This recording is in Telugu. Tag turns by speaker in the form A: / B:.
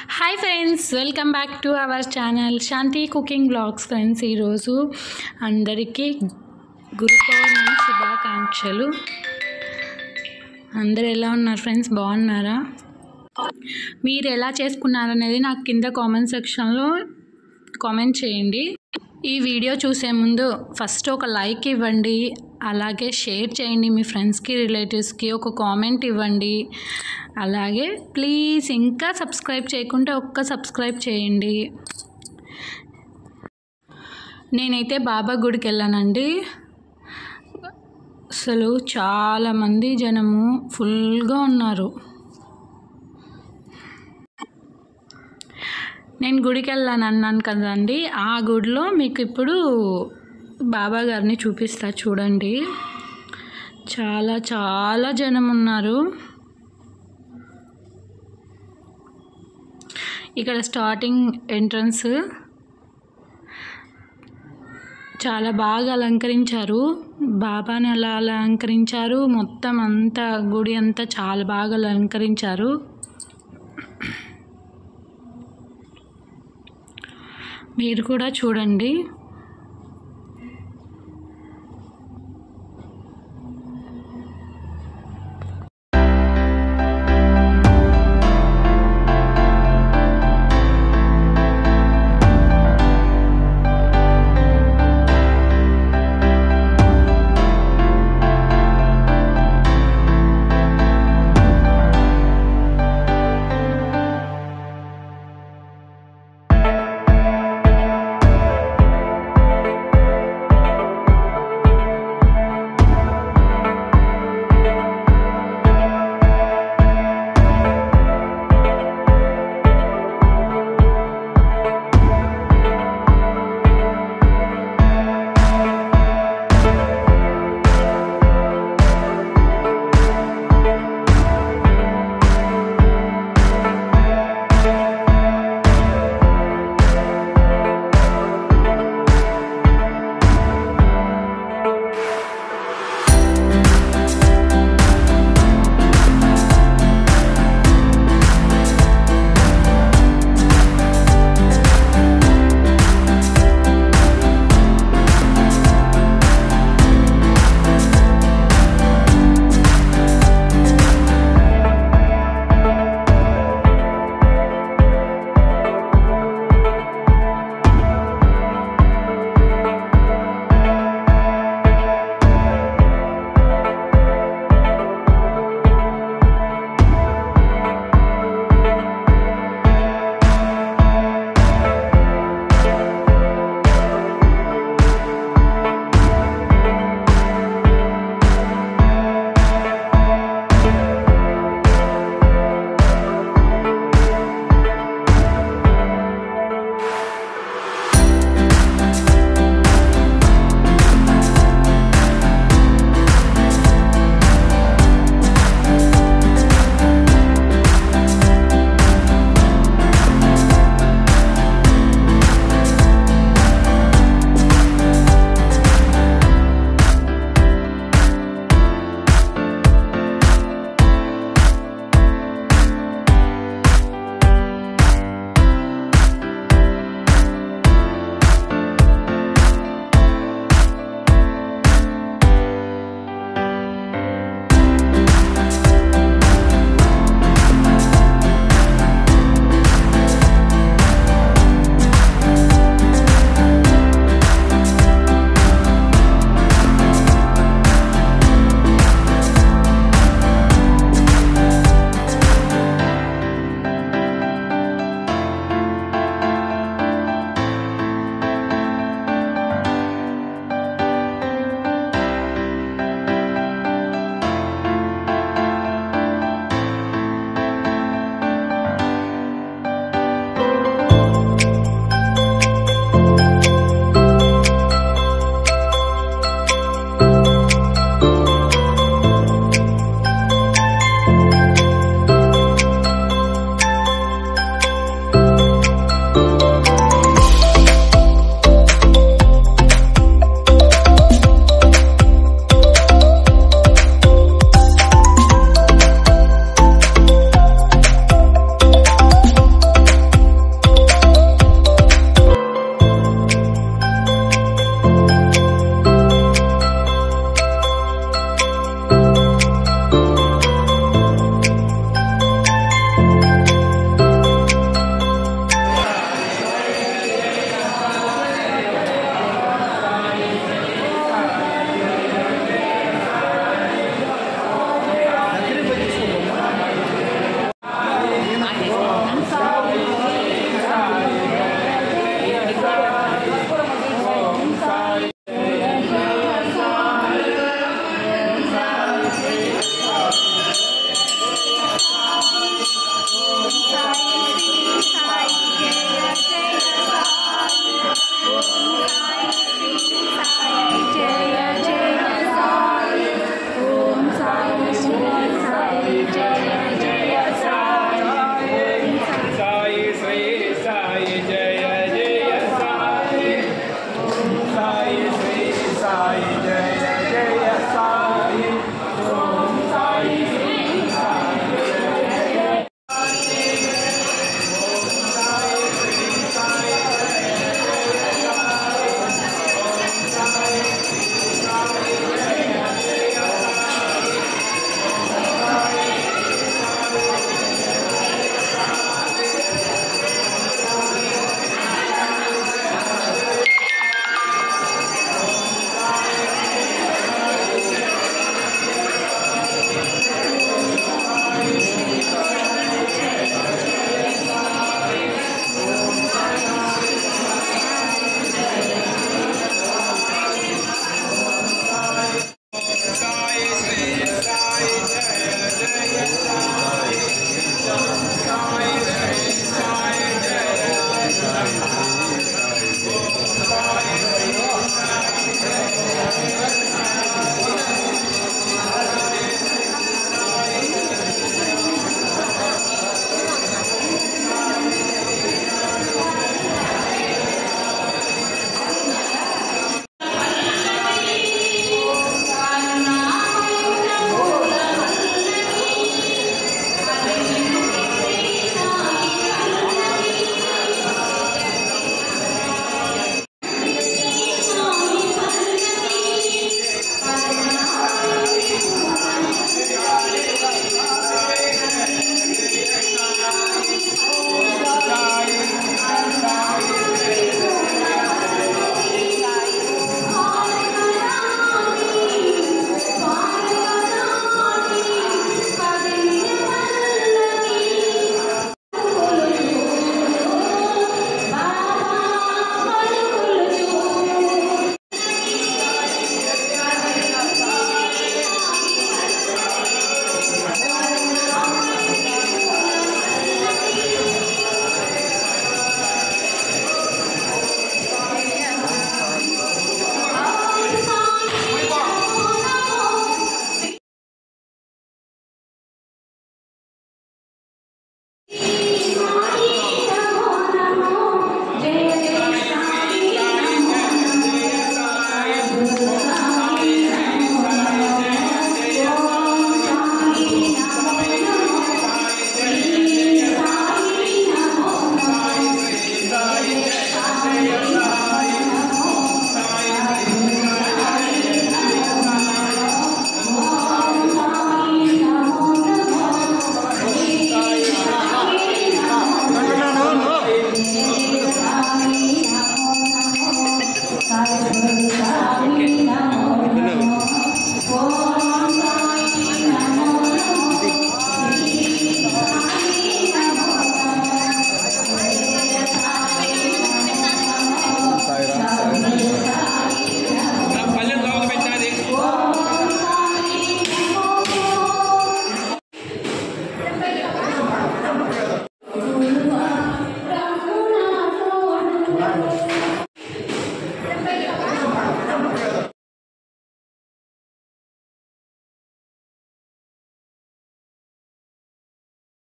A: hi friends welcome back to our channel Shanti cooking blogs friends ఈరోజు అందరికీ గురు పౌర్ణమి శుభాకాంక్షలు అందరు ఎలా ఉన్నారు ఫ్రెండ్స్ బాగున్నారా మీరు ఎలా చేసుకున్నారు అనేది నాకు కింద కామెంట్ సెక్షన్లో కామెంట్ చేయండి ఈ వీడియో చూసే ముందు ఫస్ట్ ఒక లైక్ ఇవ్వండి అలాగే షేర్ చేయండి మీ ఫ్రెండ్స్కి రిలేటివ్స్కి ఒక కామెంట్ ఇవ్వండి అలాగే ప్లీజ్ ఇంకా సబ్స్క్రైబ్ చేయకుంటే ఒక్క సబ్స్క్రైబ్ చేయండి నేనైతే బాబా గుడికి వెళ్ళానండి అసలు చాలామంది జనము ఫుల్గా ఉన్నారు నేను గుడికి వెళ్ళాను అన్నాను కదండి ఆ గుడిలో మీకు ఇప్పుడు బాబా గారిని చూపిస్తా చూడండి చాలా చాలా జనం ఉన్నారు ఇక్కడ స్టార్టింగ్ ఎంట్రన్స్ చాలా బాగా అలంకరించారు బాబాని అలా అలంకరించారు మొత్తం అంతా గుడి అంతా చాలా బాగా అలంకరించారు మీరు కూడా చూడండి